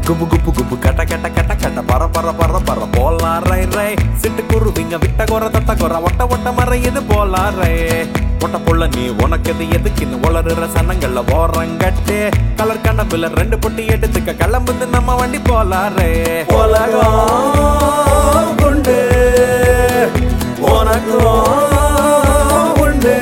குபு குப்பு குப்பு கட்ட கட்ட கட்ட கட்ட பர பர பர பர போலாம் ரை ரை சிட்டு குருவிங்க விட்ட குற தட்ட குற ஒட்ட ஒட்ட மறையுது போலாம் ரை ஒட்ட புள்ள நீ உனக்கு எது எதுக்குன்னு வளருற சனங்கள்ல ஓரங்கட்டு கலர் கண்ணப்புல ரெண்டு பொட்டி எடுத்துக்க கிளம்புது நம்ம வண்டி போலாம் ரை உலகம் உண்டு உனக்கும் உண்டு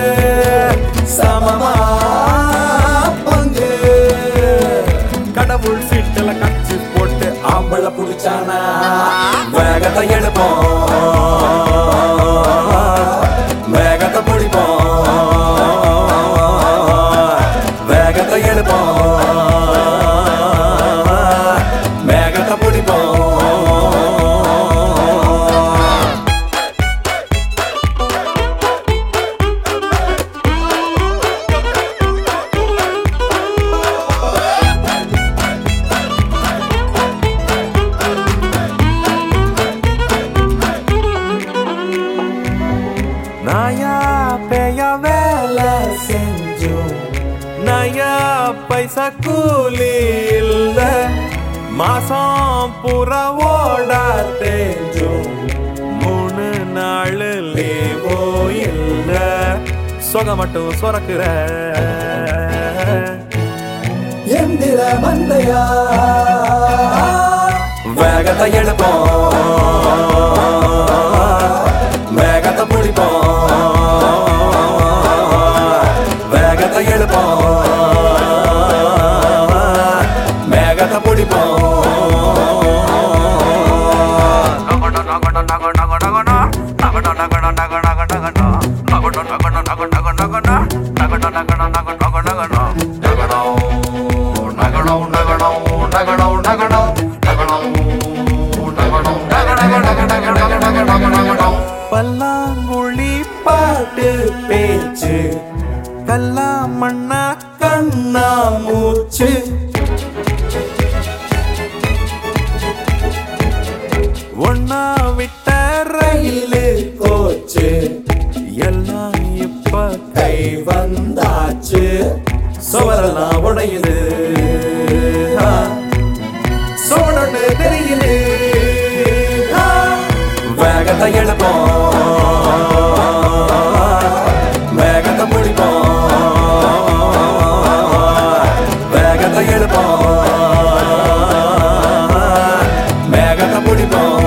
சமமா பங்கு கடவுள் சீட்டுல கச்சு போட்டு ஆம்பளை புடிச்சானா வேகத்தை எடுப்போம் வேகத்தை பிடிப்போம் வேகத்தை எடுப்போம் வேகத்தை பிடிப்போம் நாயா பேயா வேலை செஞ்சோம் நயா பைசா கூலி இல்ல மாசம் புறா ஓடா தேஞ்சும் மூணு நாள் லீவோ இல்ல சொக மட்டும் சொரக்குற எந்திர மந்தையா வேகத்தை எடுப்போம் வேகத்தை பிடிப்போம் வேகத்தை எடுப்போம் வேகத்தை பிடிப்போம் பல்லாங்குழி பாட்டு பேச்சு கல்லா மண்ணா கண்ணா மூச்சு ஒன்னா விட்ட ரயிலு கோச்சு எல்லாம் இப்ப கை வந்தாச்சு சுவரெல்லாம் உடையுது ஆ. சோழனு தெரியுது ஆ. வேகத்தை எடுப்போம் வேகத்தை பிடிப்போம் வேகத்தை எடுப்போம் வேகத்தை பிடிப்போம்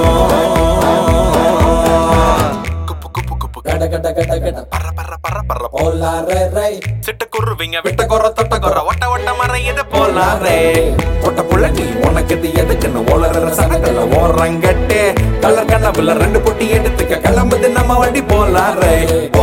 குப்பு குப்பு குப்பு கட கட கட கட பற பற பற பற போலா ரை ரை சிட்டு குருவிங்க விட்ட குற தொட்ட குற ஒட்ட ஒட்ட மறையுது போலாரே ஒட்ட புள்ள நீ உனக்கு இது எதுக்குன்னு ஓலற சனங்கள்ல ஓரங்கட்டு கலர் கண்ணப்புல ரெண்டு பொட்டி எடுத்துக்க கிளம்புது நம்ம வண்டி போலாரே